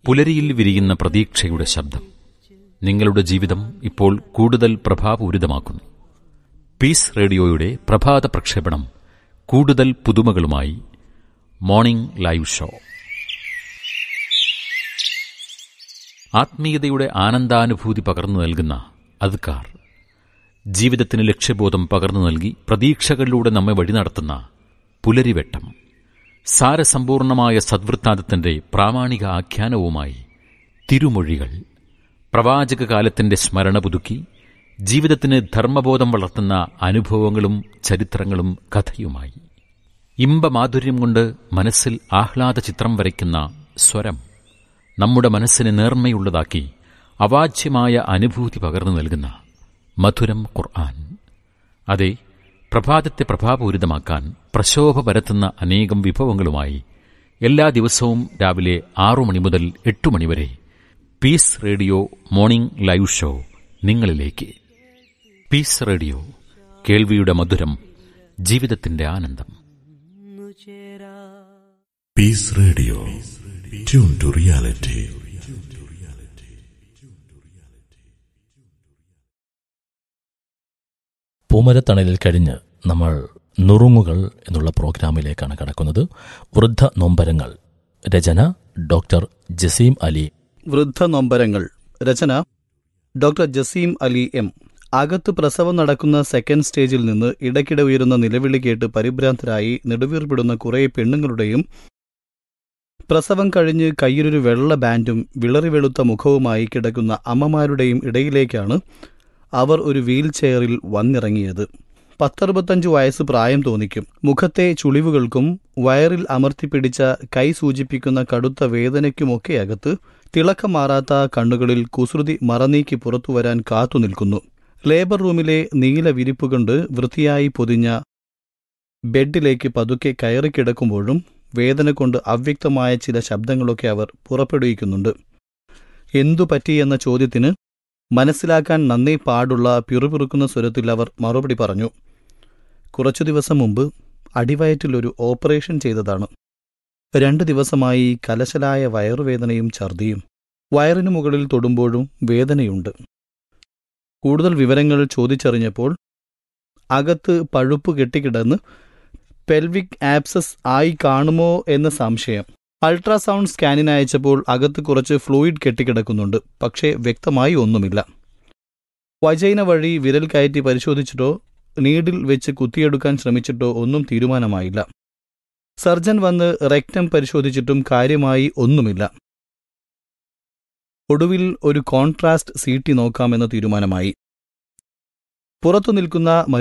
പുലരിയിൽ വിരിയുന്ന പ്രതീക്ഷയുടെ ശബ്ദം നിങ്ങളുടെ ജീവിതം ഇപ്പോൾ കൂടുതൽ പ്രഭാപൂരിതമാക്കുന്നു പീസ് റേഡിയോയുടെ പ്രഭാത പ്രക്ഷേപണം കൂടുതൽ പുതുമകളുമായി മോർണിംഗ് ലൈവ് ഷോ ആത്മീയതയുടെ ആനന്ദാനുഭൂതി പകർന്നു നൽകുന്ന അദ്കാർ ജീവിതത്തിന് ലക്ഷ്യബോധം പകർന്നു നൽകി പ്രതീക്ഷകളിലൂടെ നമ്മെ വഴി നടത്തുന്ന പുലരിവെട്ടം സാരസമ്പൂർണമായ സദ്വൃത്താന്തത്തിന്റെ പ്രാമാണിക ആഖ്യാനവുമായി തിരുമൊഴികൾ പ്രവാചക കാലത്തിന്റെ സ്മരണ പുതുക്കി ജീവിതത്തിന് ധർമ്മബോധം വളർത്തുന്ന അനുഭവങ്ങളും ചരിത്രങ്ങളും കഥയുമായി ഇമ്പമാധുര്യം കൊണ്ട് മനസ്സിൽ ആഹ്ലാദ ചിത്രം വരയ്ക്കുന്ന സ്വരം നമ്മുടെ മനസ്സിനെ നേർമ്മയുള്ളതാക്കി അവാച്യമായ അനുഭൂതി പകർന്നു നൽകുന്ന മധുരം ഖുർആൻ അതെ പ്രഭാതത്തെ പ്രഭാപൂരിതമാക്കാൻ പ്രശോഭ പരത്തുന്ന അനേകം വിഭവങ്ങളുമായി എല്ലാ ദിവസവും രാവിലെ ആറു മണി മുതൽ എട്ട് മണിവരെ peace radio morning live show നിങ്ങളിലേക്ക് പീസ് റേഡിയോ കേൾവിയുടെ മധുരം ജീവിതത്തിന്റെ ആനന്ദം peace radio tune to reality പൂമരത്തണലിൽ കഴിഞ്ഞ് നമ്മൾ നുറുങ്ങുകൾ എന്നുള്ള പ്രോഗ്രാമിലേക്കാണ് കടക്കുന്നത് വൃദ്ധ നൊമ്പരങ്ങൾ രചന ഡോക്ടർ ജസീം അലി വൃദ്ധ നൊമ്പരങ്ങൾ രചന ഡോക്ടർ ജസീം അലി എം അകത്ത് പ്രസവം നടക്കുന്ന സെക്കൻഡ് സ്റ്റേജിൽ നിന്ന് ഇടയ്ക്കിടെ ഉയരുന്ന നിലവിളി കേട്ട് പരിഭ്രാന്തരായി നെടുവീർപ്പിടുന്ന കുറേ പെണ്ണുങ്ങളുടെയും പ്രസവം കഴിഞ്ഞ് കയ്യിലൊരു വെള്ള ബാൻഡും വിളറി വെളുത്ത മുഖവുമായി കിടക്കുന്ന അമ്മമാരുടെയും ഇടയിലേക്കാണ് അവർ ഒരു വീൽ ചെയറിൽ വന്നിറങ്ങിയത് പത്തറുപത്തഞ്ച് വയസ്സ് പ്രായം തോന്നിക്കും മുഖത്തെ ചുളിവുകൾക്കും വയറിൽ അമർത്തിപ്പിടിച്ച കൈ സൂചിപ്പിക്കുന്ന കടുത്ത വേദനയ്ക്കുമൊക്കെ അകത്ത് തിളക്കം മാറാത്ത കണ്ണുകളിൽ കുസൃതി മറനീക്കി പുറത്തുവരാൻ കാത്തുനിൽക്കുന്നു ലേബർ റൂമിലെ നീല വിരിപ്പുകൊണ്ട് വൃത്തിയായി പൊതിഞ്ഞ ബെഡിലേക്ക് പതുക്കെ കയറിക്കിടക്കുമ്പോഴും വേദന കൊണ്ട് അവ്യക്തമായ ചില ശബ്ദങ്ങളൊക്കെ അവർ പുറപ്പെടുവിക്കുന്നുണ്ട് എന്തു പറ്റിയെന്ന ചോദ്യത്തിന് മനസ്സിലാക്കാൻ നന്നേ പാടുള്ള പിറുപിറുക്കുന്ന സ്വരത്തിൽ അവർ മറുപടി പറഞ്ഞു കുറച്ചു ദിവസം മുമ്പ് അടിവയറ്റിൽ ഒരു ഓപ്പറേഷൻ ചെയ്തതാണ് രണ്ടു ദിവസമായി കലശലായ വയറുവേദനയും ഛർദിയും വയറിനു മുകളിൽ തൊടുമ്പോഴും വേദനയുണ്ട് കൂടുതൽ വിവരങ്ങൾ ചോദിച്ചറിഞ്ഞപ്പോൾ അകത്ത് പഴുപ്പ് കെട്ടിക്കിടന്ന് പെൽവിക് ആപ്സസ് ആയി കാണുമോ എന്ന സംശയം അൾട്രാസൗണ്ട് സ്കാനിന് അയച്ചപ്പോൾ അകത്ത് കുറച്ച് ഫ്ലൂയിഡ് കെട്ടിക്കിടക്കുന്നുണ്ട് പക്ഷേ വ്യക്തമായി ഒന്നുമില്ല വജൈന വഴി വിരൽ കയറ്റി പരിശോധിച്ചിട്ടോ നീഡിൽ വെച്ച് കുത്തിയെടുക്കാൻ ശ്രമിച്ചിട്ടോ ഒന്നും തീരുമാനമായില്ല സർജൻ വന്ന് റെക്റ്റം പരിശോധിച്ചിട്ടും കാര്യമായി ഒന്നുമില്ല ഒടുവിൽ ഒരു കോൺട്രാസ്റ്റ് സീറ്റി നോക്കാമെന്ന തീരുമാനമായി പുറത്തു നിൽക്കുന്ന